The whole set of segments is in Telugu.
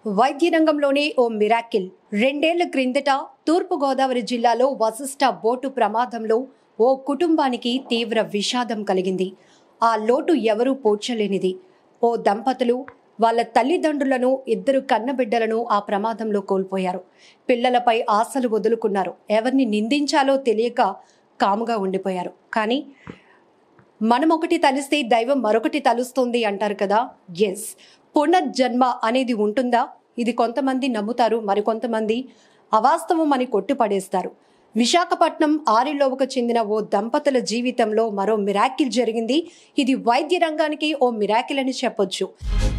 వైద్య రంగంలోనే ఓ మిరాకిల్ రెండేళ్ల క్రిందట తూర్పుగోదావరి జిల్లాలో వశిష్ట బోటు ప్రమాదంలో ఓ కుటుంబానికి తీవ్ర విషాదం కలిగింది ఆ లోటు ఎవరూ పోడ్చలేనిది ఓ దంపతులు వాళ్ళ తల్లిదండ్రులను ఇద్దరు కన్నబిడ్డలను ఆ ప్రమాదంలో కోల్పోయారు పిల్లలపై ఆశలు వదులుకున్నారు ఎవరిని నిందించాలో తెలియక కాముగా ఉండిపోయారు కానీ మనం ఒకటి తలిస్తే దైవం మరొకటి తలుస్తుంది అంటారు కదా ఎస్ పునర్జన్మ అనేది ఉంటుందా ఇది కొంతమంది నమ్ముతారు మరికొంతమంది అవాస్తవం అని కొట్టిపడేస్తారు విశాఖపట్నం ఆరిలోవకు చెందిన ఓ దంపతుల జీవితంలో మరో మిరాకిల్ జరిగింది ఇది వైద్య రంగానికి ఓ మిరాకిల్ అని చెప్పొచ్చు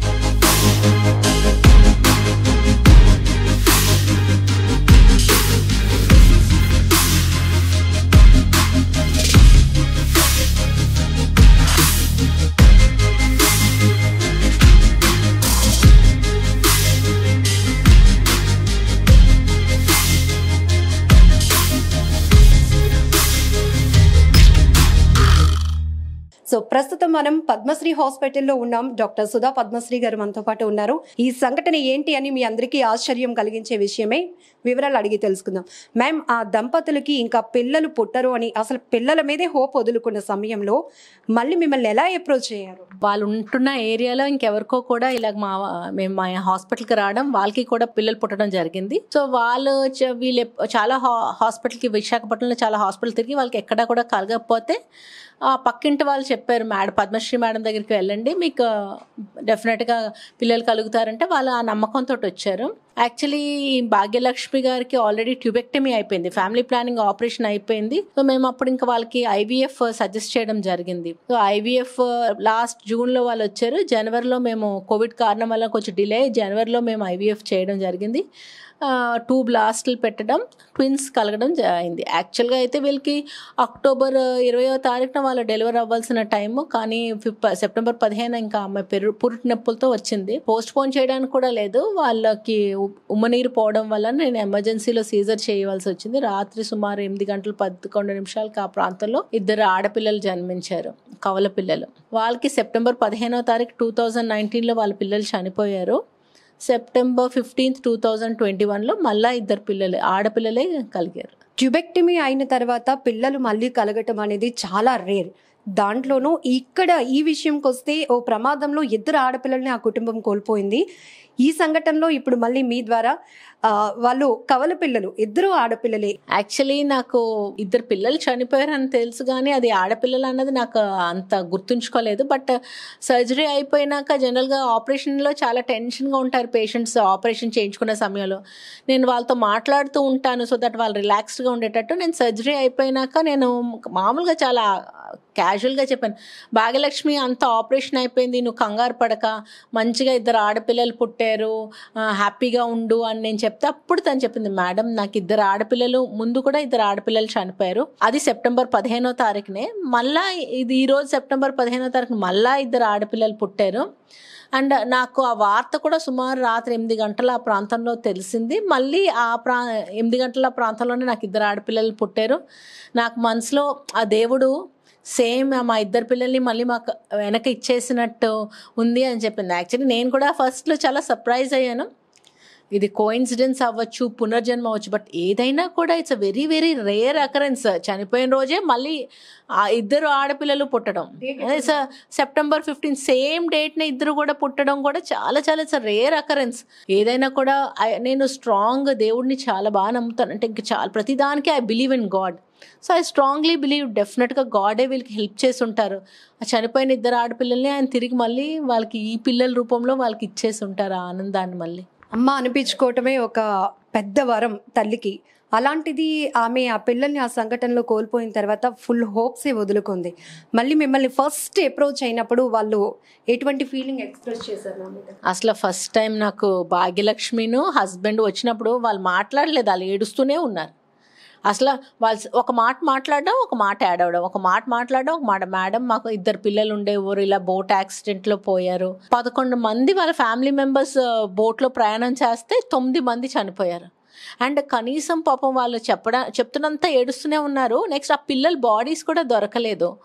సో ప్రస్తుతం మనం పద్మశ్రీ హాస్పిటల్లో ఉన్నాం డాక్టర్ సుధా పద్మశ్రీ గారు మనతో పాటు ఉన్నారు ఈ సంఘటన ఏంటి అని మీ అందరికీ ఆశ్చర్యం కలిగించే విషయమే వివరాలు అడిగి తెలుసుకుందాం మ్యామ్ ఆ దంపతులకి ఇంకా పిల్లలు పుట్టరు అని అసలు పిల్లల మీదే హోప్ వదులుకున్న సమయంలో మళ్ళీ మిమ్మల్ని ఎలా అప్రోచ్ అయ్యారు వాళ్ళు ఉంటున్న ఏరియాలో ఇంకెవరికో కూడా ఇలా మా మేము మా హాస్పిటల్కి రావడం వాళ్ళకి కూడా పిల్లలు పుట్టడం జరిగింది సో వాళ్ళు చ- వీళ్ళు ఎప్- చాలా హా- హాస్పిటల్కి విశాఖపట్నంలో చాలా హాస్పిటల్ తిరిగి వాళ్ళకి ఎక్కడా కూడా కలగకపోతే ఆ పక్కింటి వాళ్ళు చెప్పారు మేడం పద్మశ్రీ మేడం దగ్గరికి వెళ్ళండి మీకు డెఫినెట్గా పిల్లలు కలుగుతారంటే వాళ్ళు ఆ నమ్మకంతో వచ్చారు యాక్చువల్లీ భాగ్యలక్ష్మి గారికి ఆల్రెడీ ట్యూబెక్టమీ అయిపోయింది ఫ్యామిలీ ప్లానింగ్ ఆపరేషన్ అయిపోయింది సో మేము అప్పుడు ఇంకా వాళ్ళకి ఐవీఎఫ్ సజెస్ట్ చేయడం జరిగింది సో ఐవీఎఫ్ లాస్ట్ జూన్లో వాళ్ళు వచ్చారు జనవరిలో మేము కోవిడ్ కారణం వల్ల కొంచెం డిలే జనవరిలో మేము ఐవీఎఫ్ చేయడం జరిగింది టూ బ్లాస్ట్లు పెట్టడం ట్విన్స్ కలగడం జ- అయింది యాక్చువల్గా అయితే వీళ్ళకి అక్టోబర్ ఇరవయో తారీఖున వాళ్ళు డెలివరీ అవ్వాల్సిన టైము కానీ ఫిఫ్ సెప్టెంబర్ పదిహేను ఇంకా అమ్మాయి పెరు పురుటి నొప్పులతో వచ్చింది పోస్ట్ పోన్ చేయడానికి కూడా లేదు వాళ్ళకి ఉ- ఉమ్మనీరు పోవడం వల్ల నేను ఎమర్జెన్సీలో సీజర్ చేయవలసి వచ్చింది రాత్రి సుమారు ఎనిమిది గంటలు పదకొండు నిమిషాలకి ఆ ప్రాంతంలో ఇద్దరు ఆడపిల్లలు జన్మించారు కవల పిల్లలు వాళ్ళకి సెప్టెంబర్ పదిహేనో తారీఖు టూ థౌజండ్ నైన్టీన్లో వాళ్ళ పిల్లలు చనిపోయారు September fifteenth two thousand twenty వన్లో మళ్ళీ ఇద్దరు పిల్లలు ఆడపిల్లలే కలిగారు ట్యూబెక్టమీ అయిన తర్వాత పిల్లలు మళ్ళీ కలగటం అనేది చాలా రేర్ దాంట్లోనూ ఇక్కడ ఈ విషయంకి వస్తే ఓ ప్రమాదంలో ఇద్దరు ఆడపిల్లల్ని ఆ కుటుంబం కోల్పోయింది ఈ సంఘటనలో ఇప్పుడు మళ్ళీ మీ ద్వారా ఆ, వాళ్ళు కవల పిల్లలు ఇద్దరు ఆడపిల్లలే యాక్చువల్లీ నాకు ఇద్దరు పిల్లలు చనిపోయారు అని తెలుసు కానీ అది ఆడపిల్లలు అన్నది నాకు అంత గుర్తుంచుకోలేదు బట్ సర్జరీ అయిపోయినాక జనరల్గా ఆపరేషన్లో చాలా టెన్షన్గా ఉంటారు పేషెంట్స్ ఆపరేషన్ చేయించుకునే సమయంలో నేను వాళ్ళతో మాట్లాడుతూ ఉంటాను సో దట్ వాళ్ళు రిలాక్స్డ్గా ఉండేటట్టు నేను సర్జరీ అయిపోయినాక నేను మామూలుగా చాలా క్యాజువల్గా చెప్పాను భాగ్యలక్ష్మి అంత ఆపరేషన్ అయిపోయింది నువ్వు కంగారు పడక మంచిగా ఇద్దరు ఆడపిల్లలు పుట్టారు ఆ, హ్యాపీగా ఉండు అని నేను చెప్తే అప్పుడు తను చెప్పింది మేడం నాకు ఇద్దరు ఆడపిల్లలు ముందు కూడా ఇద్దరు ఆడపిల్లలు చనిపోయారు అది సెప్టెంబర్ పదిహేనో తారీఖునే మళ్ళా ఇది ఈ రోజు సెప్టెంబర్ పదిహేనో తారీఖు మళ్ళా ఇద్దరు ఆడపిల్లలు పుట్టారు అండ్ నాకు ఆ వార్త కూడా సుమారు రాత్రి ఎనిమిది గంటల ఆ ప్రాంతంలో తెలిసింది మళ్ళీ ఆ ప్రా ఎనిమిది గంటల ప్రాంతంలోనే నాకు ఇద్దరు ఆడపిల్లలు పుట్టారు నాకు మనసులో ఆ దేవుడు సేమ్ మా ఇద్దరు పిల్లల్ని మళ్ళీ మాకు వెనక ఇచ్చేసినట్టు ఉంది అని చెప్పింది యాక్చువల్లీ నేను కూడా ఫస్ట్లో చాలా సర్ప్రైజ్ అయ్యాను ఇది కోయిన్సిడెన్స్ అవ్వచ్చు పునర్జన్మ అవ్వచ్చు బట్ ఏదైనా కూడా it's a very very rare occurrence చనిపోయిన రోజే మళ్ళీ ఆ ఇద్దరు ఆడపిల్లలు పుట్టడం ఇట్స్ సెప్టెంబర్ ఫిఫ్టీన్ సేమ్ డేట్ని ఇద్దరు కూడా పుట్టడం కూడా చాలా చాలా ఇట్స్ రేర్ అకరెన్స్ ఏదైనా కూడా I- నేను స్ట్రాంగ్ దేవుడిని చాలా బాగా నమ్ముతాను అంటే ఇంకా చాలా ప్రతిదానికి I believe in God so I strongly believe డెఫినెట్గా గాడే వీళ్ళకి హెల్ప్ చేసి ఉంటారు ఆ చనిపోయిన ఇద్దరు ఆడపిల్లల్ని ఆయన తిరిగి మళ్ళీ వాళ్ళకి ఈ పిల్లల రూపంలో వాళ్ళకి ఇచ్చేసి ఉంటారు ఆ ఆనందాన్ని మళ్ళీ అమ్మ అనిపించుకోవటమే ఒక పెద్ద వరం తల్లికి అలాంటిది ఆమె ఆ పిల్లల్ని ఆ సంఘటనలో కోల్పోయిన తర్వాత ఫుల్ హోప్సే వదులుకుంది మళ్ళీ మిమ్మల్ని ఫస్ట్ అప్రోచ్ అయినప్పుడు వాళ్ళు ఎటువంటి ఫీలింగ్ ఎక్స్ప్రెస్ చేశారు నా మీద అసలు ఫస్ట్ టైం నాకు భాగ్యలక్ష్మిను హస్బెండ్ వచ్చినప్పుడు వాళ్ళు మాట్లాడలేదు వాళ్ళు ఏడుస్తూనే ఉన్నారు అసలు వాళ్ళు ఒక మాట మాట్లాడడం ఒక మాట యాడ్ అవ్వడం ఒక మాట మాట్లాడడం ఒక మాట మేడం మాకు ఇద్దరు పిల్లలు ఉండేవారు ఇలా బోట్ యాక్సిడెంట్లో పోయారు పదకొండు మంది వాళ్ళ ఫ్యామిలీ మెంబర్స్ బోట్లో ప్రయాణం చేస్తే తొమ్మిది మంది చనిపోయారు అండ్ కనీసం పాపం వాళ్ళు చెప్పడం చెప్తున్నంత ఏడుస్తూనే ఉన్నారు నెక్స్ట్ ఆ పిల్లల బాడీస్ కూడా దొరకలేదు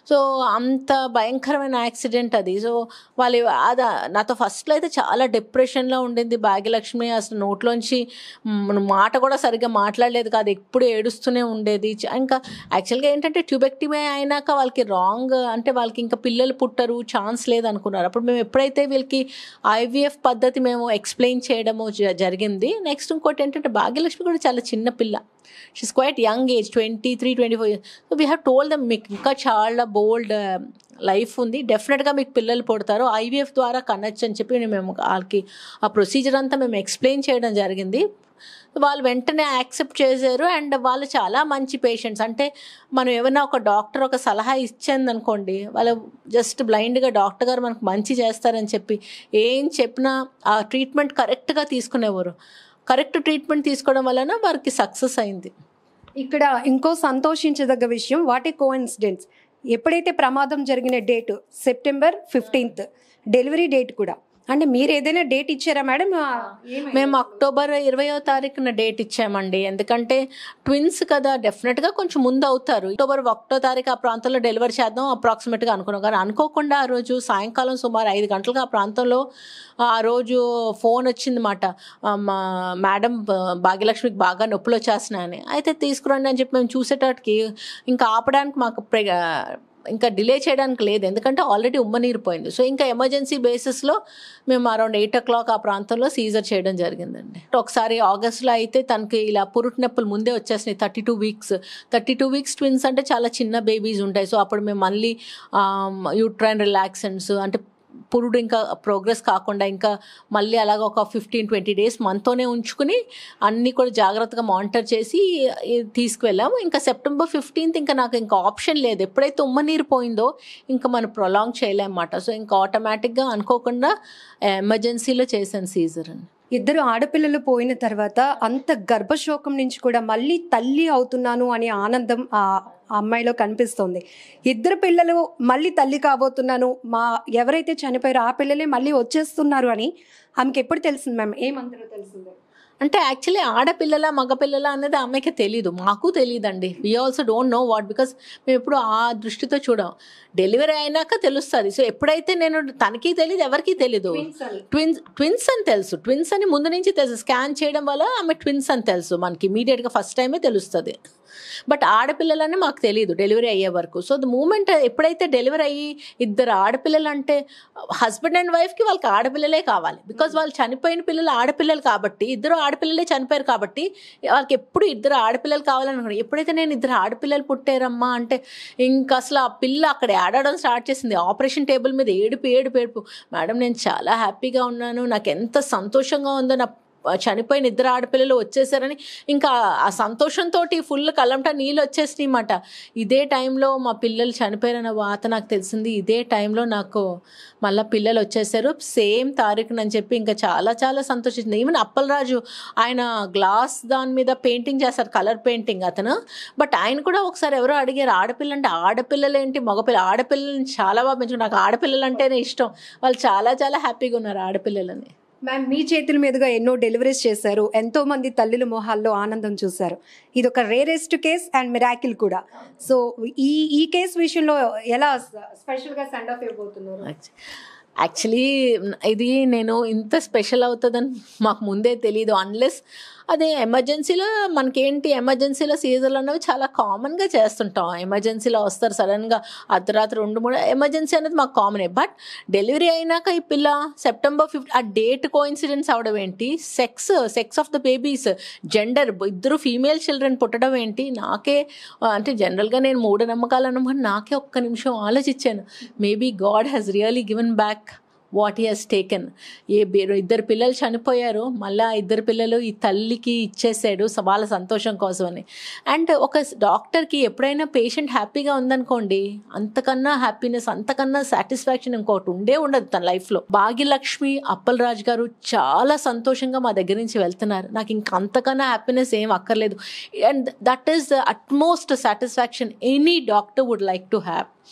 సో అంత భయంకరమైన యాక్సిడెంట్ అది సో వాళ్ళు అది నాతో ఫస్ట్లో అయితే చాలా డిప్రెషన్లో ఉండింది భాగ్యలక్ష్మి అసలు నోట్లోంచి మ్, మాట కూడా సరిగ్గా మాట్లాడలేదు కాదు ఎప్పుడు ఏడుస్తూనే ఉండేది చ- ఇంకా యాక్చువల్గా ఏంటంటే ట్యూబెక్టిమే అయినాక వాళ్ళకి రాంగ్ అంటే వాళ్ళకి ఇంకా పిల్లలు పుట్టరు ఛాన్స్ లేదు అనుకున్నారు అప్పుడు మేము ఎప్పుడైతే వీళ్ళకి ఐవీఎఫ్ పద్ధతి మేము ఎక్స్ప్లెయిన్ చేయడము జ- జరిగింది నెక్స్ట్ ఇంకోటి ఏంటంటే భాగ్యలక్ష్మి కూడా చాలా చిన్న పిల్ల she's quite young age twenty three twenty four so we have told them మీకు ఇంకా చాలా బోల్డ్ లైఫ్ ఉంది డెఫినెట్గా మీకు పిల్లలు పుడతారు ఐవీఎఫ్ ద్వారా కనొచ్చు అని చెప్పి మేము వాళ్ళకి ఆ ప్రొసీజర్ అంతా మేము ఎక్స్ప్లెయిన్ చేయడం జరిగింది వాళ్ళు వెంటనే యాక్సెప్ట్ చేశారు అండ్ వాళ్ళు చాలా మంచి పేషెంట్స్ అంటే మనం ఏమైనా ఒక డాక్టర్ ఒక సలహా ఇచ్చింది అనుకోండి వాళ్ళు జస్ట్ బ్లైండ్గా డాక్టర్ గారు మనకు మంచి చేస్తారని చెప్పి ఏం చెప్పినా ఆ ట్రీట్మెంట్ కరెక్ట్గా తీసుకునేవారు కరెక్ట్ ట్రీట్మెంట్ తీసుకోవడం వలన వారికి సక్సెస్ అయింది ఇక్కడ ఇంకో సంతోషించదగ్గ విషయం వాట్ ఏ కోఇన్సిడెంట్స్ ఎప్పుడైతే ప్రమాదం జరిగిన date September fifteenth delivery date కూడా అంటే మీరు ఏదైనా డేట్ ఇచ్చారా మేడం మేము అక్టోబర్ ఇరవయో తారీఖున డేట్ ఇచ్చామండి ఎందుకంటే ట్విన్స్ కదా డెఫినెట్గా కొంచెం ముందు అవుతారు అక్టోబర్ ఒకటో తారీఖు ఆ ప్రాంతంలో డెలివరీ చేద్దాం అప్రాక్సిమేట్గా అనుకున్నాం కానీ అనుకోకుండా ఆ రోజు సాయంకాలం సుమారు ఐదు గంటలకు ఆ ప్రాంతంలో ఆ రోజు ఫోన్ వచ్చిందన్నమాట ఆ, మా మేడం భాగ్యలక్ష్మికి బాగా నొప్పులు వచ్చేస్తున్నాయని అయితే తీసుకురండి అని చెప్పి మేము చూసేటట్టుకి ఇంకా ఆపడానికి మాకు ప్రె- ఇంకా డిలే చేయడానికి లేదు ఎందుకంటే ఆల్రెడీ ఉమ్మనీరిపోయింది సో ఇంకా ఎమర్జెన్సీ బేసిస్లో మేము అరౌండ్ ఎయిట్ ఓ క్లాక్ ఆ ప్రాంతంలో సీజర్ చేయడం జరిగిందండి ఒకసారి ఆగస్ట్లో అయితే తనకి ఇలా పురుటి నొప్పులు ముందే వచ్చేసినాయి thirty two weeks thirty two weeks twins అంటే చాలా చిన్న బేబీస్ ఉంటాయి సో అప్పుడు మేము మళ్ళీ యూట్రైన్ రిలాక్సెంట్స్ అంటే పురుడు ఇంకా ప్రోగ్రెస్ కాకుండా ఇంకా మళ్ళీ అలాగ ఒక ఫిఫ్టీన్ ట్వంటీ డేస్ మనతోనే ఉంచుకుని అన్నీ కూడా జాగ్రత్తగా మానిటర్ చేసి ఈ తీసుకువెళ్ళాము ఇంకా సెప్టెంబర్ ఫిఫ్టీన్త్ ఇంకా నాకు ఇంకా ఆప్షన్ లేదు ఎప్పుడైతే ఉమ్మ నీరు పోయిందో ఇంకా మనం ప్రొలాంగ్ చేయలేమన్నమాట సో ఇంకా ఆటోమేటిక్గా అనుకోకుండా ఎమర్జెన్సీలో చేశాను సీజర్ అని ఇద్దరు ఆడపిల్లలు పోయిన తర్వాత అంత గర్భశోకం నుంచి కూడా మళ్ళీ తల్లి అవుతున్నాను అనే ఆనందం ఆ ఆ అమ్మాయిలో కనిపిస్తోంది ఇద్దరు పిల్లలు మళ్ళీ తల్లి కాబోతున్నాను మా ఎవరైతే చనిపోయారో ఆ పిల్లలే మళ్ళీ వచ్చేస్తున్నారు అని ఆమెకి ఎప్పుడు తెలిసింది మ్యామ్ ఏమందరూ తెలిసింది అంటే యాక్చువల్లీ ఆడపిల్లల మగపిల్లల అనేది ఆమెకి తెలీదు మాకు తెలియదండి we also don't know what because మేము ఎప్పుడు ఆ దృష్టితో చూడం డెలివరీ అయినాక తెలుస్తుంది సో ఎప్పుడైతే నేను తనకి తెలియదు ఎవరికీ తెలీదు ట్విన్స్ ట్విన్స్ అని తెలుసు ట్విన్స్ అని ముందు నుంచి తెలుసు స్కాన్ చేయడం వల్ల ఆమె ట్విన్స్ అని తెలుసు మనకి ఇమీడియట్గా ఫస్ట్ టైమే తెలుస్తుంది బట్ ఆడపిల్లలని మాకు తెలియదు డెలివరీ అయ్యే వరకు సో ద మూమెంట్ ఎప్పుడైతే డెలివరీ అయ్యి ఇద్దరు ఆడపిల్లలు అంటే హస్బెండ్ అండ్ వైఫ్కి వాళ్ళకి ఆడపిల్లలే కావాలి బికాజ్ వాళ్ళు చనిపోయిన పిల్లలు ఆడపిల్లలు కాబట్టి ఇద్దరు ఆడపిల్లలే చనిపోయారు కాబట్టి వాళ్ళకి ఎప్పుడు ఇద్దరు ఆడపిల్లలు కావాలనుకున్నారు ఎప్పుడైతే నేను ఇద్దరు ఆడపిల్లలు పుట్టారమ్మా అంటే ఇంకా అసలు ఆ పిల్ల అక్కడ ఏడవడం స్టార్ట్ చేసింది ఆపరేషన్ టేబుల్ మీద ఏడుపు ఏడుపు ఏడుపు మేడం నేను చాలా హ్యాపీగా ఉన్నాను నాకు ఎంత సంతోషంగా ఉందో నా చనిపోయిన ఇద్దరు ఆడపిల్లలు వచ్చేసారని ఇంకా ఆ సంతోషంతో ఫుల్ కళ్ళంట నీళ్ళు వచ్చేసినాయి అన్నమాట ఇదే టైంలో మా పిల్లలు చనిపోయారన్న వాత నాకు తెలిసింది ఇదే టైంలో నాకు మళ్ళీ పిల్లలు వచ్చేసారు సేమ్ తారీఖున అని చెప్పి ఇంకా చాలా చాలా సంతోషించింది ఈవెన్ అప్పలరాజు ఆయన గ్లాస్ దాని మీద పెయింటింగ్ చేస్తారు కలర్ పెయింటింగ్ అతను బట్ ఆయన కూడా ఒకసారి ఎవరో అడిగారు ఆడపిల్ల అంటే ఆడపిల్లలు ఏంటి మగపిల్ల ఆడపిల్లలని చాలా బాగా పెంచుకున్నారు నాకు ఆడపిల్లలు అంటేనే ఇష్టం వాళ్ళు చాలా చాలా హ్యాపీగా ఉన్నారు ఆడపిల్లలని మ్యామ్ మీ చేతుల మీదుగా ఎన్నో డెలివరీస్ చేశారు ఎంతో మంది తల్లుల మొహాల్లో ఆనందం చూశారు ఇది ఒక రేరెస్ట్ కేస్ అండ్ మిరాకిల్ కూడా సో ఈ ఈ కేసు విషయంలో ఎలా స్పెషల్గా సెండ్ ఆఫ్ ఇవ్వబోతున్నారు యాక్చువల్లీ ఇది నేను ఇంత స్పెషల్ అవుతుందని మాకు ముందే తెలియదు అన్లెస్ అదే ఎమర్జెన్సీలో మనకేంటి ఎమర్జెన్సీలో సీజన్లు అనేవి చాలా కామన్గా చేస్తుంటాం ఎమర్జెన్సీలో వస్తారు సడన్గా అర్ధరాత్రి రెండు మూడు ఎమర్జెన్సీ అనేది మాకు కామనే బట్ డెలివరీ అయినాక ఈ పిల్ల సెప్టెంబర్ ఫిఫ్త్ ఆ డేట్ కోఇన్సిడెన్స్ అవడం ఏంటి sex sex of the babies gender ఇద్దరు ఫీమేల్ చిల్డ్రన్ పుట్టడం ఏంటి నాకే ఆ, అంటే జనరల్గా నేను మూఢనమ్మకాలు అన్నమాట నాకే ఒక్క నిమిషం ఆలోచించాను maybe God has really given back what he he's taken a బే- ఇద్దరు పిల్లలు చనిపోయారు మళ్ళీ ఆ ఇద్దరు పిల్లలు ఈ తల్లికి ఇచ్చేసాడు స- వాళ్ళ సంతోషం కోసం అని అండ్ ఒక డాక్టర్కి ఎప్పుడైనా పేషెంట్ హ్యాపీగా ఉందనుకోండి అంతకన్నా హ్యాపీనెస్ అంతకన్నా సాటిస్ఫాక్షన్ ఇంకోటి ఉండే ఉండదు తన లైఫ్లో భాగ్యలక్ష్మి అప్పలరాజు గారు చాలా సంతోషంగా మా దగ్గర నుంచి వెళ్తున్నారు నాకు ఇంక అంతకన్నా హ్యాపీనెస్ ఏం అక్కర్లేదు and that is the utmost satisfaction any doctor would like to have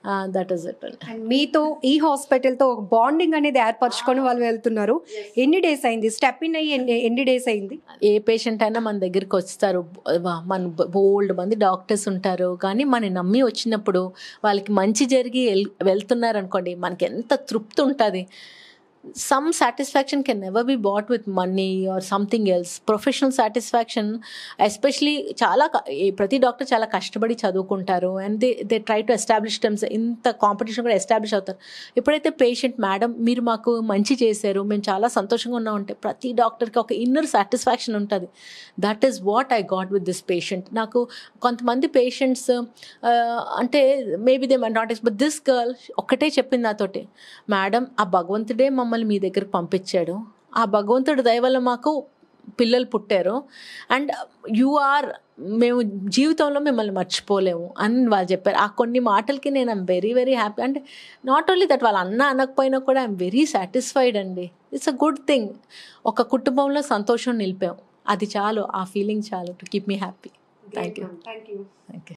that is it and మీతో ఈ హాస్పిటల్తో ఒక బాండింగ్ అనేది ఏర్పరచుకొని వాళ్ళు వెళ్తున్నారు ఎన్ని డేస్ అయింది స్టెప్ ఇన్ అయ్యి ఎన్ని ఎన్ని డేస్ అయింది ఏ పేషెంట్ అయినా మన దగ్గరికి వస్తారు వా- మన బోల్డ్ మంది డాక్టర్స్ ఉంటారు కానీ మన నమ్మి వచ్చినప్పుడు వాళ్ళకి మంచి జరిగి వెల్ వెళ్తున్నారు అనుకోండి మనకి ఎంత తృప్తి ఉంటుంది some satisfaction can never be bought with money or something else professional satisfaction especially చాలా క- ఈ ప్రతి డాక్టర్ చాలా కష్టపడి చదువుకుంటారు and they they try to establish terms ఇంత కాంపిటీషన్ కూడా ఎస్టాబ్లిష్ అవుతారు ఎప్పుడైతే పేషెంట్ మేడం మీరు మాకు మంచి చేశారు మేము చాలా సంతోషంగా ఉన్నామంటే ప్రతి డాక్టర్కి ఒక ఇన్నర్ సాటిస్ఫాక్షన్ ఉంటుంది that is what I got with this patient నాకు కొంతమంది పేషెంట్స్ అంటే మేబీ దే నాట్ ఎక్స్ బట్ దిస్ గర్ల్ ఒక్కటే చెప్పింది నాతోటి మేడం ఆ భగవంతుడే మమ్మల్ని మీ దగ్గరికి పంపించాడు ఆ భగవంతుడి దయ వల్ల మాకు పిల్లలు పుట్టారు అండ్ యు ఆర్ మేము జీవితంలో మిమ్మల్ని మర్చిపోలేము అని వాళ్ళు చెప్పారు ఆ కొన్ని మాటలకి నేను ఐమ్ వెరీ వెరీ హ్యాపీ అంటే నాట్ ఓన్లీ దట్ వాళ్ళ అన్న అనకపోయినా కూడా ఐఎమ్ వెరీ సాటిస్ఫైడ్ అండి ఇట్స్ అ గుడ్ థింగ్ ఒక కుటుంబంలో సంతోషం నిలిపాం అది చాలు ఆ ఫీలింగ్ చాలు to keep me happy thank you thank you thank you